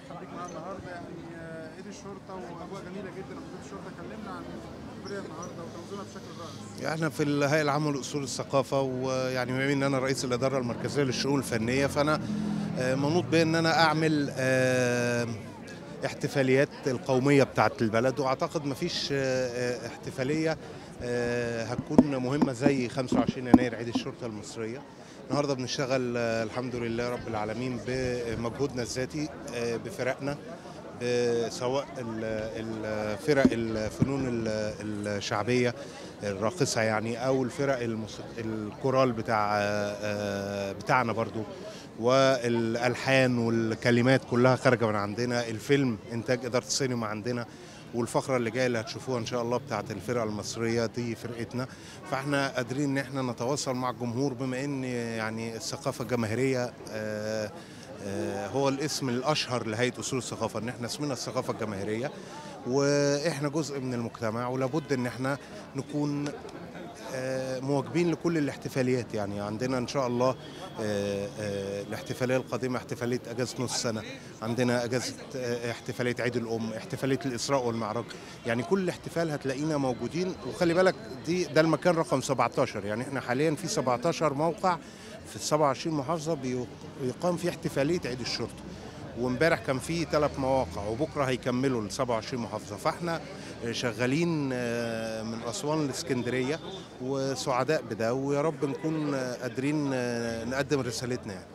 برحب بيك معانا النهارده يعني آه، عيد الشرطه واجواء جميله جدا في الشرطه كلمنا عن الاحتفاليه النهارده وتنظيمها بشكل رائع احنا في الهيئه العامه لاصول الثقافه ويعني بما ان انا رئيس الاداره المركزيه للشؤون الفنيه فانا آه، منوط بي ان انا اعمل آه، احتفاليات القوميه بتاعه البلد واعتقد مفيش آه، آه، احتفاليه آه، هتكون مهمه زي 25 يناير عيد الشرطه المصريه النهارده بنشتغل آه، الحمد لله رب العالمين بمجهودنا الذاتي آه، بفرقنا ب- سواء ال- الفرق الفنون ال- الشعبيه الراقصه يعني او الفرق الموسيق- الكورال بتاع آه، بتاعنا برضو والالحان والكلمات كلها خارجه من عندنا الفيلم انتاج اداره السينما عندنا والفقره اللي جايه اللي هتشوفوها ان شاء الله بتاعت الفرقه المصريه دي فرقتنا فاحنا قادرين ان احنا نتواصل مع الجمهور بما ان يعني الثقافه الجماهيريه آه، آه، هو الاسم الاشهر لهيئه اصول الثقافه ان احنا اسمنا الثقافه الجماهيريه واحنا جزء من المجتمع ولابد ان احنا نكون آه، مواكبين لكل الاحتفاليات يعني عندنا ان شاء الله آه، آه، الاحتفاليه القادمه احتفاليه اجازه نص سنه عندنا اجازه آه، احتفاليه عيد الام احتفاليه الاسراء والمعراج يعني كل احتفال هتلاقينا موجودين وخلي بالك دي ده المكان رقم 17 يعني احنا حاليا في 17 موقع في ال 27 محافظه بيق- بيقام فيه احتفاليه عيد الشرطه وامبارح كان في ثلاث مواقع وبكره هيكملوا ال 27 محافظه فاحنا شغالين آه، من اسوان لاسكندريه وسعداء بده ويا رب نكون آه، قادرين آه، نقدم رسالتنا يعني